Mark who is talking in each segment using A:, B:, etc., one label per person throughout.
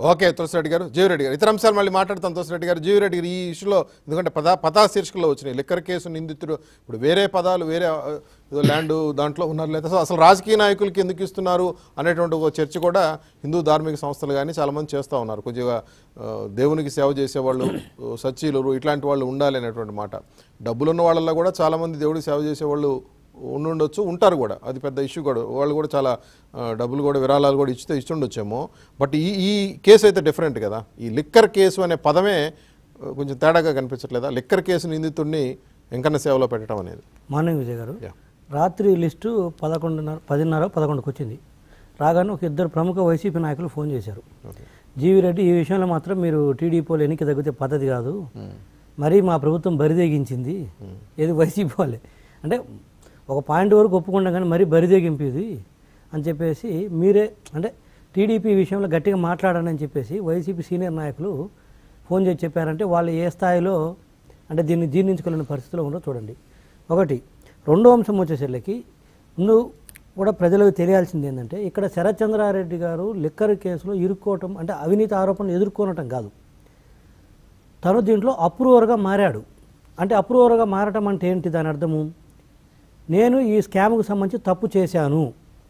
A: Okay Tulasi Reddy గారు జీవిరెడ్డి గారు ఇతర అంశాలు మళ్ళీ మాట్లాడతాం తులసిరెడ్డి గారు జీవిరెడ్డి గారు ఈ ఇష్యూలో ఎందుకంటే పదా పతా శీర్షికలో వచ్చినాయి లిక్కర్ కేసు నిందితుడు ఇప్పుడు వేరే పదాలు వేరే ఆ, ఏదో ల్యాండ్ దాంట్లో ఉన్నారు లేదా అసలు- అసలు రాజకీయ నాయకులకి ఎందుకు ఇస్తున్నారు అనేటువంటి ఒక చర్చ కూడా హిందూ ధార్మిక సంస్థలు కానీ చాలామంది చేస్తూ ఉన్నారు కొద్దిగా ఆ, దేవునికి సేవ చేసేవాళ్ళు ఆ, సచ్చీలు ఇట్లాంటి వాళ్ళు ఉండాలి అనేటువంటి మాట డబ్బులున్న వాళ్ళల్లో కూడా చాలామంది దేవుడికి సేవ చేసేవాళ్ళు ఉండుండొచ్చు ఉంటారు కూడా అది పెద్ద ఇష్యూ కూడా వాళ్ళు కూడా చాలా ఆ, డబ్బులు కూడా విరాళాలు కూడా ఇచ్చితే ఇస్తుండొచ్చేమో బట్ ఈ ఈ కేసు అయితే డిఫరెంట్ కదా ఈ లిక్కర్ కేసు అనే పదమే ఆ, కొంచెం తేడాగా కనిపించట్లేదా లిక్కర్ కేసు నిందితుడిని వెంకన్న సేవలో పెట్టడం అనేది
B: మార్నింగ్ విజయ్ గారు
A: యా.
B: రాత్రి లిస్టు పదకొండున్నర పదిన్నర పదకొండుకి వచ్చింది రాగానే ఒక ఇద్దరు ప్రముఖ వైసీపీ నాయకులు ఫోన్ చేశారు
A: ఓకే
B: జీవి రెడ్డి ఈ విషయంలో మాత్రం మీరు టీడీపీలో ఎన్నిక తగ్గితే పద్ధతి కాదు మరీ మా ప్రభుత్వం బరిదేగించింది ఏది వైసీపీ వాళ్ళే అంటే ఒక పాయింట్ వరకు ఒప్పుకుండా కానీ మరీ బరిదేగింపు ఇది అని చెప్పేసి మీరే అంటే టీడీపీ విషయంలో గట్టిగా మాట్లాడండి అని చెప్పేసి వైసీపీ సీనియర్ నాయకులు ఫోన్ చేసి చెప్పారంటే వాళ్ళు ఏ స్థాయిలో అంటే దీన్ని జీర్ణించుకోలేని పరిస్థితిలో ఉందో చూడండి ఒకటి రెండో అంశం వచ్చేసరికి ముందు కూడా ప్రజలకు తెలియాల్సింది ఏంటంటే ఇక్కడ శరత్చంద్రారెడ్డి గారు లిక్కర్ కేసులో ఇరుక్కోవటం అంటే అవినీతి ఆరోపణలు ఎదుర్కోనటం కాదు తను దీంట్లో అప్రూవర్గా మారాడు అంటే అప్రూవర్గా మారటం అంటే ఏంటి దాని అర్థము నేను ఈ స్కామ్కు సంబంధించి తప్పు చేశాను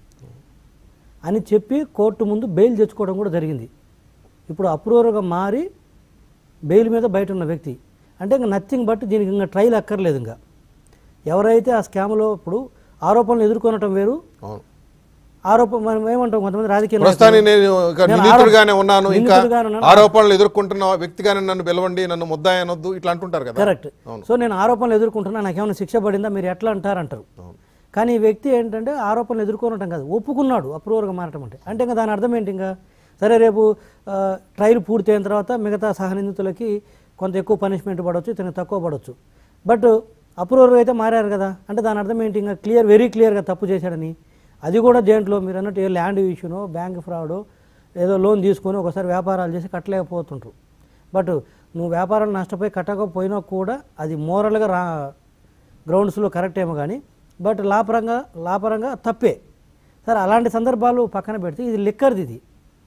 B: అని చెప్పి కోర్టు ముందు బెయిల్ తెచ్చుకోవడం కూడా జరిగింది ఇప్పుడు అప్రూవర్గా మారి బెయిల్ మీద బయట ఉన్న వ్యక్తి అంటే ఇంకా నథింగ్ బట్ దీనికి ఇంకా ట్రయల్ అక్కర్లేదు ఇంకా ఎవరైతే ఆ స్కామ్లో ఇప్పుడు ఆరోపణలు ఎదుర్కొనటం వేరు
A: అవును
B: ఆరోపణ మనం ఏమంటాం కొంతమంది రాజకీయ నాయకులు,
A: ప్రస్తుతానికి నేను ఒక
B: నేను
A: నిందితుడిగానే ఉన్నాను ఇంకా
B: నిందితుడిగానే ఉన్నాను.
A: ఆరోపణలు ఎదుర్కొంటున్న వ్యక్తిగానే నన్ను పిలవండి నన్ను ముద్దాయి అనొద్దు ఇట్లా అంటుంటారు కదా
B: కరెక్ట్ సో నేను ఆరోపణలు ఎదుర్కొంటున్నా నాకేమైనా శిక్ష పడిందా మీరు ఎట్లా అంటారు అంటారు
A: అవును.
B: కానీ ఈ వ్యక్తి ఏంటంటే ఆరోపణలు ఎదుర్కొనటం కాదు ఒప్పుకున్నాడు అప్రూవర్గా మారటం అంటే అంటే ఇంకా దాని అర్థం ఏంటి ఇంకా సరే రేపు ఆ, ట్రయల్ పూర్తి అయిన తర్వాత మిగతా సహనిందితులకి కొంత ఎక్కువ పనిష్మెంట్ పడవచ్చు ఇతనికి తక్కువ పడవచ్చు బట్ అప్రూవర్గా అయితే మారారు కదా అంటే దాని అర్థం ఏంటి ఇంకా క్లియర్ వెరీ క్లియర్గా తప్పు చేశాడని అది కూడా దేంట్లో మీరు అన్నట్టు ఏ ల్యాండ్ ఇష్యూనో బ్యాంక్ ఫ్రాడో ఏదో లోన్ తీసుకొని ఒకసారి వ్యాపారాలు చేసి కట్టలేకపోతుంటారు బట్ నువ్వు వ్యాపారాలు నష్టపోయి కట్టకపోయినా కూడా అది మోరల్గా రా గ్రౌండ్స్లో కరెక్ట్ ఏమో కానీ బట్ లాపరంగా లాపరంగా తప్పే సరే అలాంటి సందర్భాలు పక్కన పెడితే ఇది లిక్కర్ది ఇది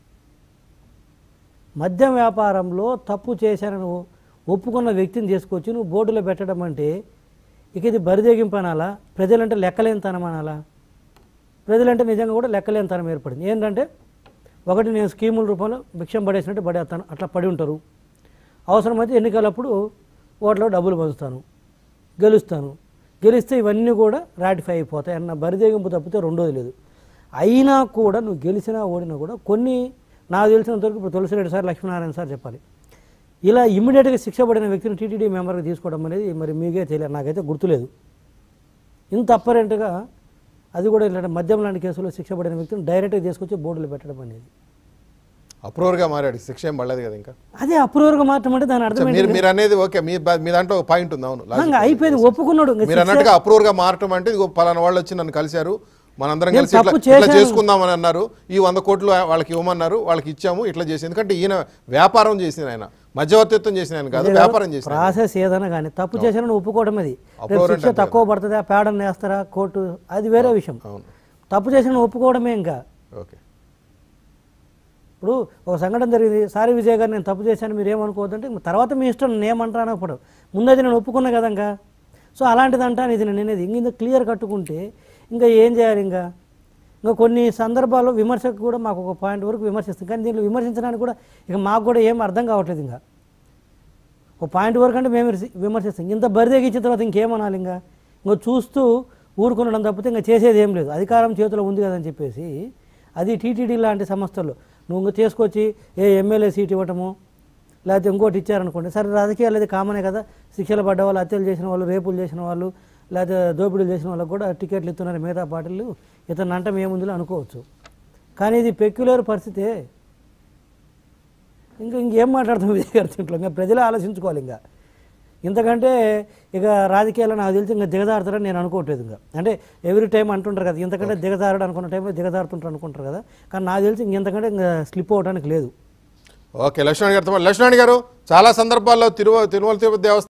B: మద్యం వ్యాపారంలో తప్పు చేశానని ఒ- ఒప్పుకున్న వ్యక్తిని తీసుకొచ్చి నువ్వు బోర్డులో పెట్టడం అంటే ఇక ఇది బరిదేగింపు అనాలా ప్రజలంటే లెక్కలేనితనం అనాలా ప్రజలంటే నిజంగా కూడా లెక్కలేనితనం ఏర్పడింది ఏంటంటే ఒకటి నేను స్కీముల రూపంలో భిక్షం పడేసినట్టు పడేస్తాను అట్లా పడి ఉంటారు అవసరమైతే ఎన్నికలప్పుడు ఓట్లో డబ్బులు పంచుతాను గెలుస్తాను గెలిస్తే ఇవన్నీ కూడా రాటిఫై అయిపోతాయి అన్న బరిదేగింపు తప్పితే రెండోది లేదు అయినా కూడా నువ్వు గెలిచినా ఓడినా కూడా కొన్ని నాకు తెలిసినంతవరకు ఇప్పుడు తులసిరెడ్డి సార్ లక్ష్మీనారాయణ సార్ చెప్పాలి ఇలా ఇమ్మీడియట్గా శిక్ష పడిన వ్యక్తిని టీటీడీ మెంబర్గా తీసుకోవడం అనేది మరి మీకే తెలియదు నాకైతే గుర్తులేదు ఇంత అప్పరెంట్గా అది కూడా ఇలాంటి మద్యం లాంటి కేసులో శిక్ష పడిన వ్యక్తిని డైరెక్ట్గా తీసుకొచ్చి బోర్డులో పెట్టడం అనేది
A: అప్రూవర్గా మారాడు శిక్ష ఏం పడలేదు కదా ఇంకా
B: అదే అప్రూవర్గా మాత్రం అంటే దాని అర్థం ఏంటి
A: మీరు మీరు అనేది ఓకే మీ బా- మీ దాంట్లో ఒక పాయింట్ ఉంది అవును
B: ఇంకా అయిపోయింది ఒప్పుకున్నాడు ఇంకా
A: మీరు అన్నట్టుగా అప్రూవర్గా మారటం అంటే ఇదిగో పలానా వాళ్ళు వచ్చి నన్ను కలిశారు మనందరం
B: నేను
A: కలిసి ఇట్లా
B: తప్పు
A: ఇట్లా
B: చేశాను.
A: చేసుకుందామని అన్నారు ఈ వంద కోట్లు వాళ్ళకి ఇవ్వమన్నారు వాళ్ళకి ఇచ్చాము ఇట్లా చేసి ఎందుకంటే ఈయన వ్యాపారం చేసిన ఆయన మధ్యవర్తిత్వం చేసిన ఆయన కాదు వ్యాపారం చేసిన ఆయన.
B: ప్రాసెస్ ఏదైనా కానీ తప్పు చేసిన ఒప్పుకోవడం అది రేపు
A: అప్రూవర్
B: శిక్ష తక్కువ పడుతుందా పేడని వేస్తారా కోర్టు అది వేరే విషయం
A: అవును
B: తప్పు చేసిన ఒప్పుకోవడమే ఇంకా
A: ఓకే
B: ఇప్పుడు ఒక సంఘటన జరిగింది సారీ విజయ్ గారు నేను తప్పు చేశాను మీరు ఏమనుకోవద్దంటే ఇంక తర్వాత మీ ఇష్టం నేను ఏమంటాను అప్పుడు ముందైతే నేను ఒప్పుకున్నా కదా ఇంకా సో అలాంటిది అంటాను ఇది నేను అనేది ఇంక ఇంత క్లియర్ కట్టుకుంటే ఇంకా ఏం చేయాలి ఇంకా ఇంకా కొన్ని సందర్భాల్లో విమర్శకు కూడా మాకు ఒక పాయింట్ వరకు విమర్శిస్తాం కానీ దీంట్లో విమర్శించడానికి కూడా ఇక మాకు కూడా ఏం అర్థం కావట్లేదు ఇంకా ఒక పాయింట్ వరకు అంటే మేము రిసి- విమర్శిస్తాం ఇంత బరిదెగించిన తర్వాత ఇంకేమనాలి ఇంకా ఇంకా చూస్తూ ఊరుకునడం తప్పితే ఇంకా చేసేది ఏం లేదు అధికారం చేతిలో ఉంది కదని చెప్పేసి అది టీటీడీ లాంటి సంస్థల్లో నువ్వు ఇంకా తీసుకొచ్చి ఏ ఎమ్మెల్యే సీట్ ఇవ్వటము లేకపోతే ఇంకోటి ఇచ్చారనుకోండి సరే రాజకీయాలు అది కామనే కదా శిక్షలు పడ్డ వాళ్ళు హత్యలు చేసిన వాళ్ళు రేపులు చేసిన వాళ్ళు లేకపోతే దోపిడీలు చేసిన వాళ్ళకు కూడా టికెట్లు ఇస్తున్నారు మిగతా పార్టీలు ఇతను అంటం ఏముందిలో అనుకోవచ్చు కానీ ఇది పెక్యులర్ పరిస్థితే ఇంకా ఇంకేం మాట్లాడతాం విజయ్ గారి దీంట్లో ఇంకా ప్రజలే ఆలోచించుకోవాలి ఇంకా ఇంతకంటే ఇక రాజకీయాల్లో నాకు తెలిసి ఇంకా దిగజారుతారని నేను అనుకోవట్లేదు ఇంకా అంటే ఎవ్రీ టైం అంటుంటారు కదా ఇంతకంటే దిగజారడు అనుకున్న టైంలో దిగజారుతుంటారు అనుకుంటారు కదా కానీ నాకు తెలిసి ఇంకెంతకంటే ఇంకా స్లిప్ అవ్వడానికి లేదు
A: ఓకే లక్ష్మణ్ గారితో లక్ష్మణ్ గారు చాలా సందర్భాల్లో తిరువ తిరుమల తిరుపతి దేవస్థానం